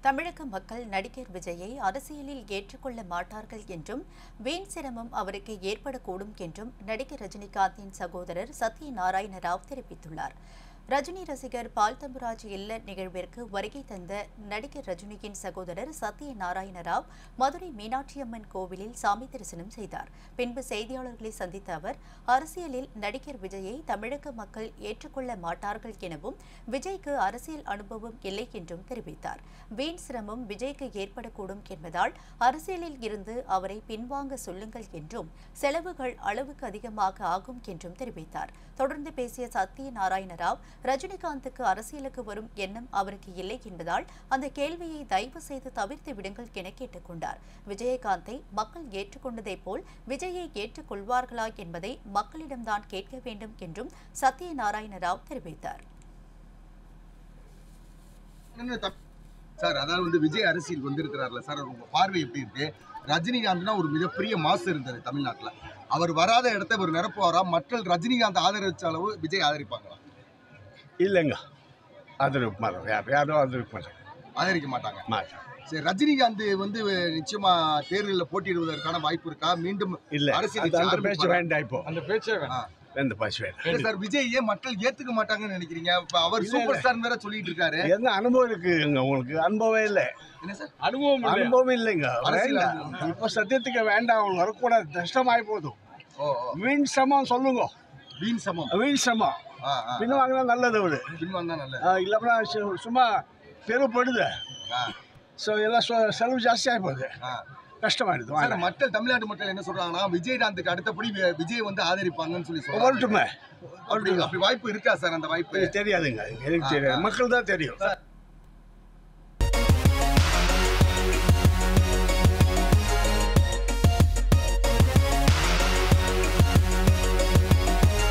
தமிழக மக்கள் நடிகர் விஜயை அரசியலில் ஏற்றுக்கொள்ள மாட்டார்கள் என்றும் வீண் சிரமம் அவருக்கு ஏற்படக்கூடும் என்றும் நடிகர் ரஜினிகாந்தின் சகோதரர் சத்யநாராயண ராவ் தெரிவித்துள்ளார் ரஜினி ரசிகர் பால் தம்புராஜ் இல்ல நிகழ்விற்கு வருகை தந்த நடிகர் ரஜினியின் சகோதரர் சத்யநாராயண ராவ் மதுரை மீனாட்சியம்மன் கோவிலில் சாமி தரிசனம் செய்தார் பின்பு செய்தியாளர்களை சந்தித்த அவர் அரசியலில் நடிகர் விஜயை தமிழக மக்கள் ஏற்றுக்கொள்ள மாட்டார்கள் எனவும் விஜய்க்கு அரசியல் அனுபவம் இல்லை என்றும் தெரிவித்தார் வீண் சிரமம் விஜய்க்கு ஏற்படக்கூடும் என்பதால் அரசியலில் இருந்து அவரை பின்வாங்க சொல்லுங்கள் என்றும் செலவுகள் அளவுக்கு அதிகமாக ஆகும் என்றும் தெரிவித்தார் தொடர்ந்து பேசிய சத்யநாராயண ராவ் ரஜினிகாந்துக்கு அரசியலுக்கு வரும் எண்ணம் அவருக்கு இல்லை என்பதால் அந்த கேள்வியை தயவு செய்து தவிர்த்து விடுங்கள் என கேட்டுக்கொண்டார் விஜயகாந்தை மக்கள் ஏற்றுக்கொண்டதைப் போல் விஜயை ஏற்றுக்கொள்வார்களா என்பதை மக்களிடம்தான் கேட்க வேண்டும் என்றும் சத்யநாராயண ராவ் தெரிவித்தார் என்னென்ன தப்- சார் அதாவது வந்து விஜய் அரசியல் வந்திருக்கிறார்ல சார் உங்க பார்வை எப்படி இருக்கு ரஜினிகாந்த்னா ஒரு மிகப்பெரிய மாசு இருந்தது தமிழ்நாட்டுல அவர் வராத இடத்த இவர் நிரப்புவாரா மக்கள் ரஜினிகாந்த் ஆதரிச்ச அளவு விஜய் ஆதரிப்பாங்களா இல்லைங்க ஆதரவு மாட்டோம் யார் யாரும் ஆதரவு மாட்டோம் ஆதரிக்க மாட்டாங்க மாட்டோம் சரி ரஜினிகாந்த் வந்து நிச்சயமா தேர்தலில் போட்டியிடுவதற்கான வாய்ப்பு இருக்கா மீண்டும் இல்லை அரசியல் அது அந்த சார்பு பேச்சு பா- வேண்டாம் இப்போ அந்த பேச்சே வேணாம் ஆ. எந்த பேச்சு வேண்டாம் இல்ல சார் விஜய் ஏன் மக்கள் ஏத்துக்க மாட்டாங்கன்னு நினைக்கிறீங்க இப்ப அவர் இல்ல, சூப்பர் இல்ல. ஸ்டார் வேற சொல்லிட்டு இருக்காரு என்ன அனுபவம் இருக்குங்க உங்களுக்கு அனுபவம் இல்லை என்ன சார் அனுபவம் இல்லையா? அனுபவம் இல்லைங்க அரசியல் வேண்டாம் அனுபவம். இப்போ சத்தியத்துக்கு வேண்டாம் அவங்களுக்கு வரக்கூடாது கஷ்டமாயி போதும் ஓ ஓ. வீண் சமம் சொல்லுங்க வீண் சமம் வீண் சமம் ஆ, ஆ. பின் வாங்கினா நல்லது அவரு பின் வந்தா நல்லது ஆ, இல்லைன்னா சு- சும்மா பெருப்படுது ஆ, ஸோ எல்லாம் சொ- செலவு ஜாஸ்தியாகி போகுது ஆ. கஷ்டமாயிடுது சார் வாங்க மக்கள் தமிழ்நாட்டு மக்கள் என்ன சொல்றாங்கன்னா விஜயகாந்துக்கு அடுத்தபடி வி- விஜய் வந்து ஆதரிப்பாங்கன்னு சொல்லி சொல்றாங்க வரட்டுமே அப்படி அப்படி வாய்ப்பு இருக்கா சார் அந்த வாய்ப்பு தெரியாதுங்க எனக்கு தெரியாது மக்கள் தான் தெரியும்